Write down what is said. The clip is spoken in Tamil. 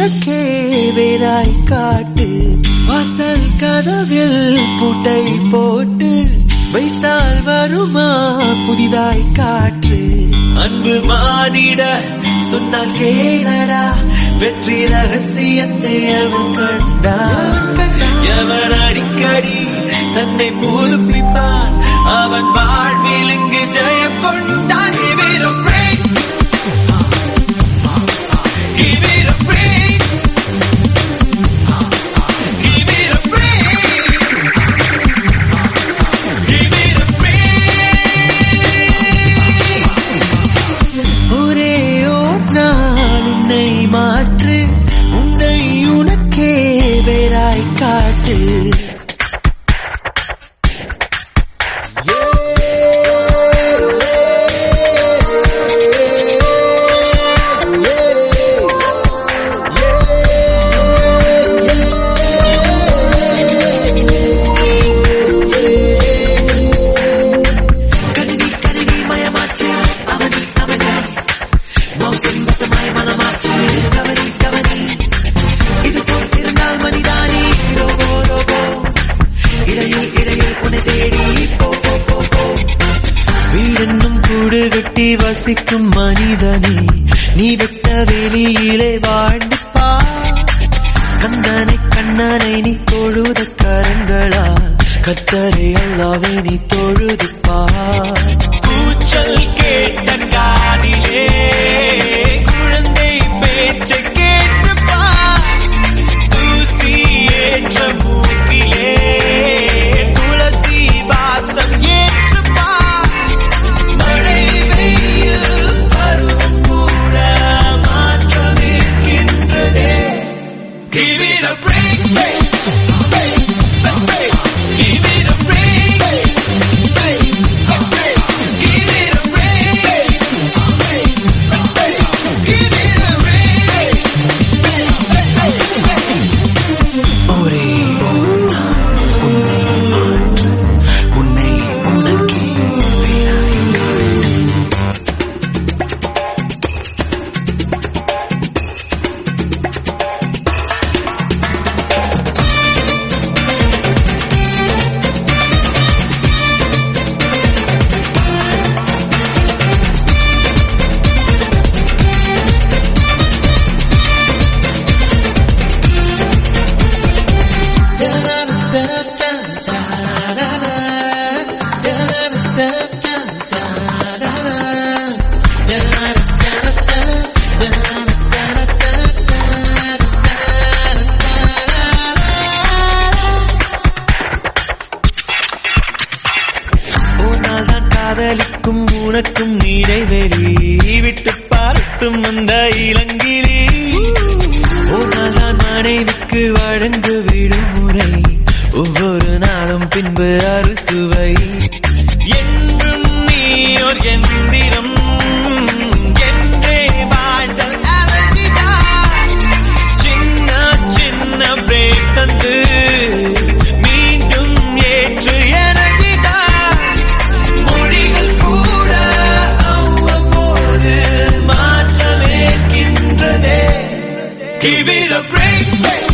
உனக்கே வேறாய் காட்டு வாசல் கதவில் பூட்டை போட்டு வைத்தால் வருமா புதிதாய் காற்று அன்பு மானிட சொன்னால் கேளடா வெற்றி ரகசியத்தை அவன் கண்டான் எவன் அடிக்கடி தன்னை புதுப்பிப்பான் அவன் வாழ்வில் இங்கு ஜெயம் கொண்டான் Give it a break. Give it a break. Give it a break. Give it a break. ஒரே ஓர் நாள் உன்னை மாற்று உன்னை உனக்கே வேறாய் காட்டு கணினி கணினி மயமாச்சு அவனி அவனி மோசம் வசமாய் மனமாச்சு கவனி கவனி இது போல் இருந்தால் மனிதானி ரோபோ ரோபோ இடையில் இடையில் உன்னை தேடி போ போ போ போ வீடென்னும் கூடு கட்டி வசிக்கும் மனிதனே நீ விட்ட வெளியிலே வாழ்ந்து பார் கந்தனை கண்ணனை நீ தொழுத கரங்களால் கத்தரை அல்லாவே நீ தொழுது பார் கூச்சல் கேட்ட காதிலே குழந்தை பேச்சை கேட்டு பார் தூசி ஏற்ற மூக்கிலே துளசி வாசம் ஏற்று பார் மழை வெயில் பருவம் கூட மாற்றம் இருக்கின்றதே Give it a break, break, break, break. Give it a break, break, break, break. Give it a break, break, break. Give it a break, break, break. ஒரே ஒரு நாள் உன்னை மாற்று, உன்னை உனக்கே வேறாய் காட்டு. உன்னால் தான் காதலிக்கும் உனக்கும் இடைவெளி விட்டு பார்த்தும் அந்த இளங்கிளி உன்னால் தான் மனைவிக்கு வழங்கு விடுமுறை ஒவ்வொரு நாளும் பின்பு அறுசுவை என்றும் நீயோர் எந்திரம் என்றே வாழ்தல் அழகிதான் சின்ன சின்ன பிரேக் தந்து மீண்டும் ஏற்று எனர்ஜிதான் மொழிகள் கூட அவ்வப்போது மாற்றமேற்கின்றதே Give it a break, break,